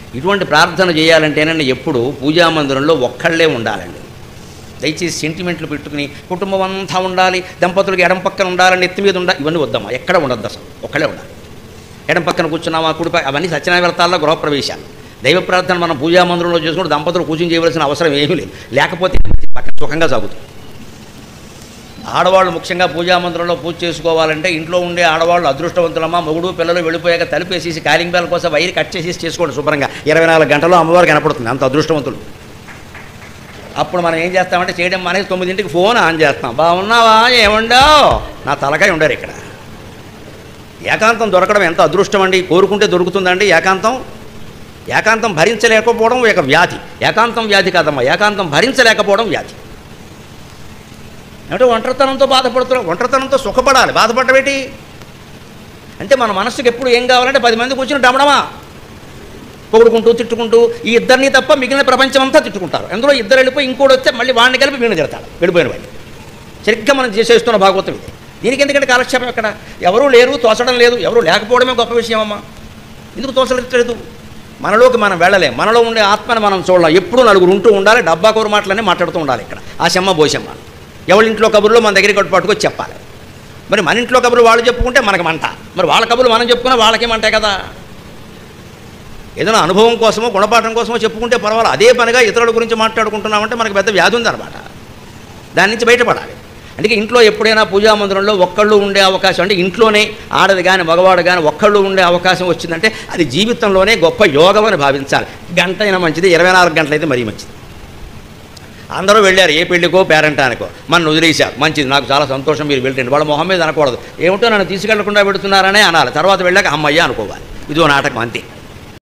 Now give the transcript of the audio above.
ఇటువంటి ప్రార్థన చేయాలంటేనండి ఎప్పుడు పూజా మందిరంలో ఒక్కళ్ళే ఉండాలండి దయచేసి సెంటిమెంట్లు పెట్టుకుని కుటుంబం అంతా ఉండాలి దంపతులకి ఎడం పక్కన ఉండాలని ఎత్తి మీద ఉండాలి ఇవన్నీ వద్దమ్మా ఎక్కడ ఉండద్దు అసలు ఒక్కళ్ళే ఉండాలి ఎడం పక్కన కూర్చున్నామా కుడి పక్క- అవన్నీ సత్యనారాయణ వ్రతాల్లో గృహప్రవేశాలు దైవ ప్రార్థన మనం పూజా మందిరంలో చేసుకుంటే దంపతులు కూర్చొని చేయవలసిన అవసరం ఏమీ లేదు లేకపోతే పక్కన సుఖంగా సాగుతుంది ఆడవాళ్ళు ముఖ్యంగా పూజా మందిరంలో పూజ చేసుకోవాలంటే ఇంట్లో ఉండే ఆడవాళ్ళు అదృష్టవంతులమ్మా మొగుడు పిల్లలు వెళ్ళిపోయాక తలుపేసేసి కాలింగ్ బేల కోసం వైర్ కట్ చేసేసి చేసుకోండి శుభ్రంగా ఇరవై నాలుగు గంటల్లో అమ్మవారు కనపడుతుంది అంత అదృష్టవంతులు అప్పుడు మనం ఏం చేస్తామంటే చేయడం మానేసి తొమ్మిదింటికి ఫోన్ ఆన్ చేస్తాం బాగున్నావా ఏముండావు నా తలకాయ ఉండరు ఇక్కడ ఏకాంతం దొరకడం ఎంత అదృష్టం అండి కోరుకుంటే దొరుకుతుందండి ఏకాంతం ఏకాంతం భరించలేకపోవడం ఒక వ్యాధి ఏకాంతం వ్యాధి కాదమ్మా ఏకాంతం భరించలేకపోవడం వ్యాధి అంటే ఒంటరితనంతో బాధపడుతున్నాం ఒంటరితనంతో సుఖపడాలి బాధపడమేటి అంటే మన మనస్సుకి ఎప్పుడు ఏం కావాలంటే పది మంది కూర్చుని డమడమా పొగుడుకుంటూ తిట్టుకుంటూ ఈ ఇద్దరిని తప్ప మిగిలిన ప్రపంచం అంతా తిట్టుకుంటారు అందులో ఇద్దరు వెళ్ళిపోయి ఇంకోటి వస్తే మళ్ళీ వాడిని కలిపి వీడిని తిడతాడు వెళ్ళిపోయిన వాడిని సరిగ్గా మనం చేసేస్తున్న భాగవతం ఇది దీనికి ఎందుకంటే కాలక్షేపం ఎక్కడ ఎవరూ లేరు తోచడం లేదు ఎవరు లేకపోవడమే గొప్ప విషయం అమ్మా ఎందుకు తోచలేదు మనలోకి మనం వెళ్ళలేం మనలో ఉండే ఆత్మని మనం చూడలేం ఎప్పుడూ నలుగురు ఉంటూ ఉండాలి డబ్బా కూర మాటలన్నీ మాట్లాడుతూ ఉండాలి ఇక్కడ ఆ శమ్మ బోసమ్మ ఎవరి ఇంట్లో కబుర్లో మన దగ్గరికి కొట్టు పట్టుకొచ్చి చెప్పాలి మరి మన ఇంట్లో కబుర్లు వాళ్ళు చెప్పుకుంటే మనకి మంట మరి వాళ్ళ కబుర్లు మనం చెప్పుకున్నా వాళ్ళకి మంటే కదా ఏదైనా అనుభవం కోసమో గుణపాఠం కోసమో చెప్పుకుంటే పర్వాలేదు అదే పనిగా ఇతరుల గురించి మాట్లాడుకుంటున్నామంటే మనకు పెద్ద వ్యాధి ఉందన్నమాట దాని నుంచి బయటపడాలి అందుకే ఇంట్లో ఎప్పుడైనా పూజా మందిరంలో ఒక్కళ్ళు ఉండే అవకాశం అంటే ఇంట్లోనే ఆడది కానీ మగవాడు కానీ ఒక్కళ్ళు ఉండే అవకాశం వచ్చిందంటే అది జీవితంలోనే గొప్ప యోగం అని భావించాలి గంట అయినా మంచిది ఇరవై నాలుగు గంటలైతే మరీ మంచిది అందరూ వెళ్ళారు ఏ పెళ్ళికో పేరెంటానికో మన వదిలేశారు మంచిది నాకు చాలా సంతోషం మీరు వెళ్ళండి వాళ్ళ మొహం మీద అనకూడదు ఏమిటో నన్ను తీసుకెళ్లకుండా పెడుతున్నారనే అనాలి తర్వాత వెళ్ళాక అమ్మయ్య అనుకోవాలి ఇదో నాటకం అంతే